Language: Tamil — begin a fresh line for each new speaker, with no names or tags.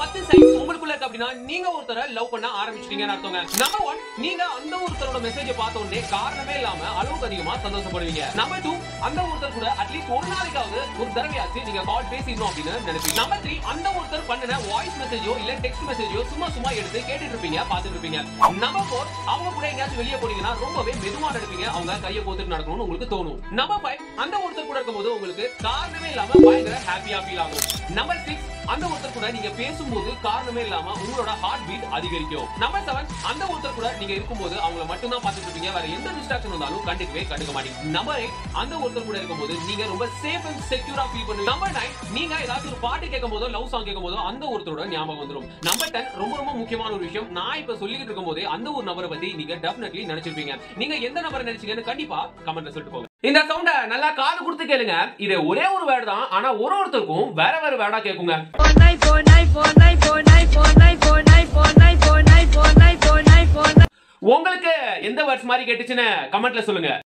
பத்து சைன்ஸ் உங்களுக்குள்ள இருக்கு அப்படின்னா நீங்க ஒருத்தரை லவ் பண்ண ஆரம்பிச்சிட்டீங்கன்னு அர்த்தங்க நம்பர் ஒன் நீங்க அந்த ஒருத்தரோட மெசேஜ் பார்த்த உடனே காரணமே இல்லாம அளவுக்கு அதிகமா சந்தோஷப்படுவீங்க நம்பர் டூ அந்த ஒருத்தர் கூட அட்லீஸ்ட் ஒரு நாளைக்காவது ஒரு தடவையாச்சு நீங்க கால் பேசிடணும் அப்படின்னு நினைப்பீங்க நம்பர் த்ரீ அந்த ஒருத்தர் பண்ணின வாய்ஸ் மெசேஜோ இல்ல டெக்ஸ்ட் மெசேஜோ சும்மா சும்மா எடுத்து கேட்டுட்டு இருப்பீங்க பார்த்துட்டு இருப்பீங்க நம்பர் ஃபோர் அவங்க கூட எங்கேயாச்சும் வெளியே போனீங்கன்னா ரொம்பவே மெதுவா நடப்பீங்க அவங்க கையை போத்துட்டு நடக்கணும்னு உங்களுக்கு தோணும் நம்பர் ஃபைவ் அந்த ஒருத்தர் கூட இருக்கும்போது உங்களுக்கு காரணமே இல்லாம பயங்கர ஹாப்பியா ஃபீல் ஆகும் நம்பர் சிக்ஸ் அந்த ஒருத்தர் கூட நீங்க பேசும்போது காரணமே இல்லாம உங்களோட ஹார்ட் பீட் அதிகரிக்கும் நம்பர் செவன் அந்த ஒருத்தர் கூட நீங்க இருக்கும்போது அவங்கள மட்டும் தான் பார்த்துட்டு இருப்பீங்க வேற எந்த டிஸ்ட்ராக்ஷன் வந்தாலும் கண்டுக்கவே கண்டுக்க மாட்டீங்க நம்பர் எயிட் அந்த ஒருத்தர் கூட இருக்கும்போது நீங்க ரொம்ப சேஃப் அண்ட் செக்யூரா ஃபீல் பண்ணுவீங்க நம்பர் நைன் நீங்க ஏதாச்சும் ஒரு பாட்டு கேட்கும் போதோ லவ் சாங் கேட்கும் போதோ அந்த ஒருத்தரோட ஞாபகம் வந்துரும் நம்பர் டென் ரொம்ப ரொம்ப முக்கியமான ஒரு விஷயம் நான் இப்ப சொல்லிக்கிட்டு இருக்கும் போதே அந்த ஒரு நபரை பத்தி நீங்க டெஃபினெட்லி நினைச்சிருப்பீங்க நீங்க எந்த நபரை நினைச்சீங்கன்னு கண்டிப்பா கமெண்ட்ல சொல்லிட்டு போங்க இந்த சவுண்ட நல்லா காது கொடுத்து கேளுங்க இது ஒரே ஒரு வேர்டு தான் ஆனா ஒரு ஒருத்தருக்கும் வேற வேற வேர்டா கேக்குங்க
four nine four nine four nine four nine four nine four nine four nine four nine four nine four nine four nine
உங்களுக்கு எந்த வேர்ட்ஸ் மாதிரி கேட்டுச்சுன்னு கமெண்ட்ல சொல்லுங்க